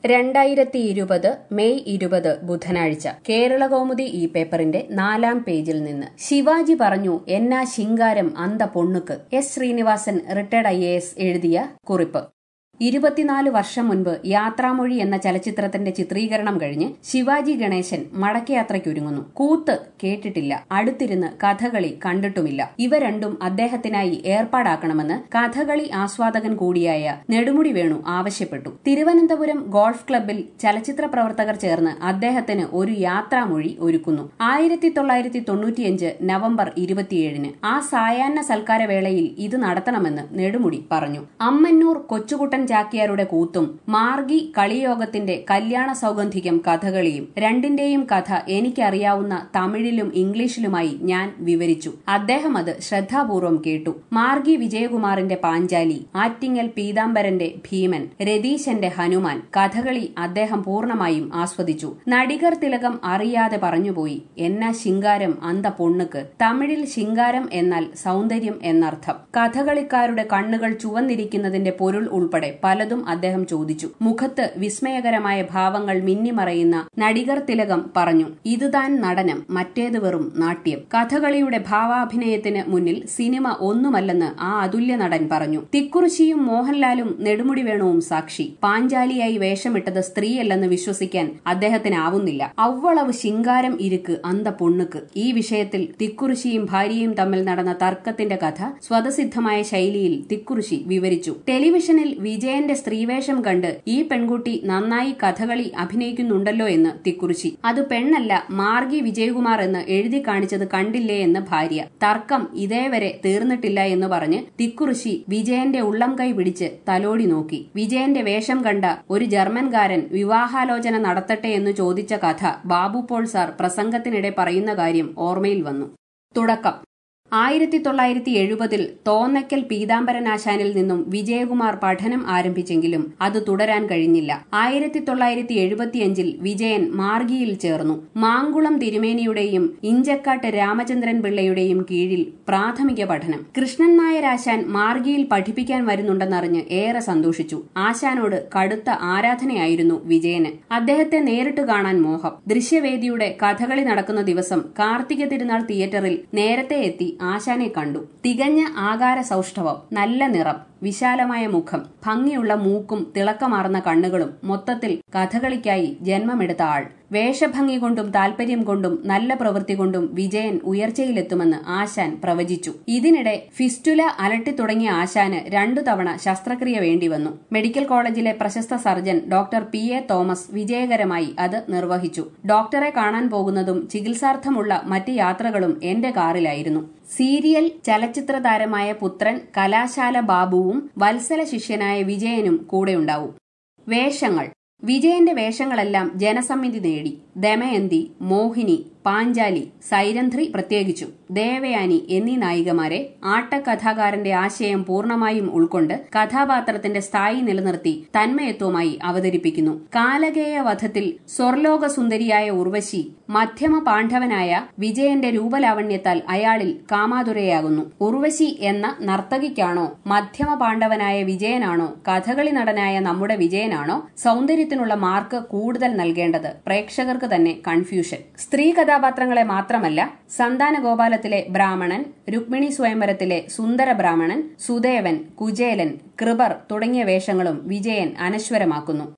രണ്ടായിരത്തി ഇരുപത് മെയ് ഇരുപത് ബുധനാഴ്ച കേരളകൗമുദി ഈ പേപ്പറിന്റെ നാലാം പേജിൽ നിന്ന് ശിവാജി പറഞ്ഞു എന്നാ ശിങ്കാരം അന്ത പൊണ്ണുക്ക് എസ് ശ്രീനിവാസൻ റിട്ടയർഡ് ഐ എഴുതിയ കുറിപ്പ് ഇരുപത്തിനാല് വർഷം മുൻപ് യാത്രാമൊഴി എന്ന ചലച്ചിത്രത്തിന്റെ ചിത്രീകരണം കഴിഞ്ഞ് ശിവാജി ഗണേശൻ മടക്കയാത്രയ്ക്കൊരുങ്ങുന്നു കൂത്ത് കേട്ടിട്ടില്ല അടുത്തിരുന്ന് കഥകളി കണ്ടിട്ടുമില്ല ഇവ രണ്ടും അദ്ദേഹത്തിനായി ഏർപ്പാടാക്കണമെന്ന് കഥകളി ആസ്വാദകൻ കൂടിയായ നെടുമുടി വേണു ആവശ്യപ്പെട്ടു തിരുവനന്തപുരം ഗോൾഫ് ക്ലബിൽ ചലച്ചിത്ര പ്രവർത്തകർ ചേർന്ന് അദ്ദേഹത്തിന് ഒരു യാത്രാമൊഴി ഒരുക്കുന്നു ആയിരത്തി തൊള്ളായിരത്തി തൊണ്ണൂറ്റിയഞ്ച് നവംബർ ഇരുപത്തിയേഴിന് ആ സായാഹ്ന സൽക്കാരവേളയിൽ ഇത് നടത്തണമെന്ന് നെടുമുടി പറഞ്ഞു അമ്മന്നൂർ കൊച്ചുകുട്ടൻ ചാക്യാരുടെ കൂത്തും മാർഗി കളിയോഗത്തിന്റെ കല്യാണ സൗഗന്ധികം കഥകളിയും രണ്ടിന്റെയും കഥ എനിക്കറിയാവുന്ന തമിഴിലും ഇംഗ്ലീഷിലുമായി ഞാൻ വിവരിച്ചു അദ്ദേഹം അത് ശ്രദ്ധാപൂർവം കേട്ടു മാർഗി വിജയകുമാറിന്റെ പാഞ്ചാലി ആറ്റിങ്ങൽ പീതാംബരന്റെ ഭീമൻ രതീശന്റെ ഹനുമാൻ കഥകളി അദ്ദേഹം പൂർണ്ണമായും ആസ്വദിച്ചു നടികർ തിലകം അറിയാതെ പറഞ്ഞുപോയി എന്നാ ശിങ്കാരം അന്ത പൊണ്ണുക്ക് തമിഴിൽ ശിങ്കാരം എന്നാൽ സൗന്ദര്യം എന്നർത്ഥം കഥകളിക്കാരുടെ കണ്ണുകൾ ചുവന്നിരിക്കുന്നതിന്റെ പൊരുൾ ഉൾപ്പെടെ പലതും അദ്ദേഹം ചോദിച്ചു മുഖത്ത് വിസ്മയകരമായ ഭാവങ്ങൾ മിന്നിമറയുന്ന നടികർ തിലകം പറഞ്ഞു ഇത് താൻ നടനം മറ്റേത് വെറും നാട്യം കഥകളിയുടെ ഭാവാഭിനയത്തിന് മുന്നിൽ സിനിമ ഒന്നുമല്ലെന്ന് ആ അതുല്യ നടൻ പറഞ്ഞു തിക്കുറിശിയും മോഹൻലാലും നെടുമുടി വേണുവും സാക്ഷി പാഞ്ചാലിയായി വേഷമിട്ടത് സ്ത്രീയല്ലെന്ന് വിശ്വസിക്കാൻ അദ്ദേഹത്തിനാവുന്നില്ല അവ്വളവ് ശിങ്കാരം ഇരിക്ക് അന്ത പൊണ്ണുക്ക് ഈ വിഷയത്തിൽ തിക്കുറിശിയും ഭാര്യയും തമ്മിൽ നടന്ന തർക്കത്തിന്റെ കഥ സ്വതസിദ്ധമായ ശൈലിയിൽ തിക്കുറിശി വിവരിച്ചു ടെലിവിഷനിൽ വിജയന്റെ സ്ത്രീവേഷം കണ്ട് ഈ പെൺകുട്ടി നന്നായി കഥകളി അഭിനയിക്കുന്നുണ്ടല്ലോ എന്ന് തിക്കുറിശി അത് പെണ്ണല്ല മാർഗി വിജയകുമാർ എന്ന് എഴുതി കാണിച്ചത് കണ്ടില്ലേ എന്ന് ഭാര്യ തർക്കം ഇതേവരെ തീർന്നിട്ടില്ല എന്ന് പറഞ്ഞ് തിക്കുറിശി വിജയന്റെ ഉള്ളം കൈ പിടിച്ച് തലോടി നോക്കി വിജയന്റെ വേഷം കണ്ട ഒരു ജർമ്മൻകാരൻ വിവാഹാലോചന നടത്തട്ടെ എന്ന് ചോദിച്ച കഥ ബാബു പോൾ സാർ പ്രസംഗത്തിനിടെ പറയുന്ന കാര്യം ഓർമ്മയിൽ വന്നു തുടക്കം ആയിരത്തി തൊള്ളായിരത്തി എഴുപതിൽ തോന്നയ്ക്കൽ പീതാംബരനാശാനിൽ നിന്നും വിജയകുമാർ പഠനം ആരംഭിച്ചെങ്കിലും അത് തുടരാൻ കഴിഞ്ഞില്ല ആയിരത്തി തൊള്ളായിരത്തി എഴുപത്തിയഞ്ചിൽ വിജയൻ മാർഗിയിൽ ചേർന്നു മാങ്കുളം തിരുമേനിയുടെയും ഇഞ്ചക്കാട്ട് രാമചന്ദ്രൻ പിള്ളയുടെയും കീഴിൽ പ്രാഥമിക പഠനം കൃഷ്ണൻ നായർ ആശാൻ മാർഗിയിൽ പഠിപ്പിക്കാൻ വരുന്നുണ്ടെന്നറിഞ്ഞ് ഏറെ സന്തോഷിച്ചു ആശാനോട് കടുത്ത ആരാധനയായിരുന്നു വിജയന് അദ്ദേഹത്തെ നേരിട്ട് കാണാൻ മോഹം ദൃശ്യവേദിയുടെ കഥകളി നടക്കുന്ന ദിവസം കാർത്തിക തിരുനാൾ തിയേറ്ററിൽ നേരത്തെ എത്തി ആശാനെ കണ്ടു തികഞ്ഞ ആകാര സൗഷ്ഠവം നല്ല നിറം വിശാലമായ മുഖം ഭംഗിയുള്ള മൂക്കും തിളക്കമാർന്ന കണ്ണുകളും മൊത്തത്തിൽ കഥകളിക്കായി ജന്മമെടുത്ത ആൾ വേഷഭംഗി കൊണ്ടും താൽപര്യം കൊണ്ടും നല്ല പ്രവൃത്തി കൊണ്ടും വിജയൻ ഉയർച്ചയിലെത്തുമെന്ന് ആശാൻ പ്രവചിച്ചു ഇതിനിടെ ഫിസ്റ്റുല അലട്ടിത്തുടങ്ങിയ ആശാന് രണ്ടു തവണ ശസ്ത്രക്രിയ വേണ്ടിവന്നു മെഡിക്കൽ കോളേജിലെ പ്രശസ്ത surgeon doctor P A Thomas വിജയകരമായി അത് നിർവഹിച്ചു ഡോക്ടറെ കാണാൻ പോകുന്നതും ചികിത്സാർത്ഥമുള്ള മറ്റ് യാത്രകളും എന്റെ കാറിലായിരുന്നു സീരിയൽ ചലച്ചിത്ര താരമായ പുത്രൻ കലാശാല ബാബുവും വത്സല ശിഷ്യനായ വിജയനും കൂടെയുണ്ടാവും വേഷങ്ങൾ വിജയന്റെ വേഷങ്ങളെല്ലാം ജനസമ്മിതി നേടി ദമയന്തി മോഹിനി പാഞ്ചാലി സൈരന്ധ്രി പ്രത്യേകിച്ചു ദേവയാനി എന്നീ നായികമാരെ ആട്ടക്കഥാകാരന്റെ ആശയം പൂർണ്ണമായും ഉൾക്കൊണ്ട് കഥാപാത്രത്തിന്റെ സ്ഥായി നിലനിർത്തി തന്മയത്വമായി അവതരിപ്പിക്കുന്നു കാലകേയ വധത്തിൽ സ്വർലോക സുന്ദരിയായ ഉർവശി മധ്യമ പാണ്ഡവനായ വിജയന്റെ രൂപലാവണ്യത്താൽ അയാളിൽ കാമാതുരയാകുന്നു ഉർവശി എന്ന നർത്തകിക്കാണോ മധ്യമ പാണ്ഡവനായ വിജയനാണോ കഥകളി നടനായ നമ്മുടെ വിജയനാണോ സൗന്ദര്യത്തിനുള്ള മാർക്ക് കൂടുതൽ നൽകേണ്ടത് പ്രേക്ഷകർക്ക് തന്നെ കൺഫ്യൂഷൻ സ്ത്രീ കഥാപാത്രങ്ങളെ മാത്രമല്ല സന്താന ഗോപാലത്തിലെ ബ്രാഹ്മണൻ രുക്മിണി സ്വയംവരത്തിലെ സുന്ദര ബ്രാഹ്മണൻ സുദേവൻ കുചേലൻ കൃപർ തുടങ്ങിയ വേഷങ്ങളും വിജയൻ അനശ്വരമാക്കുന്നു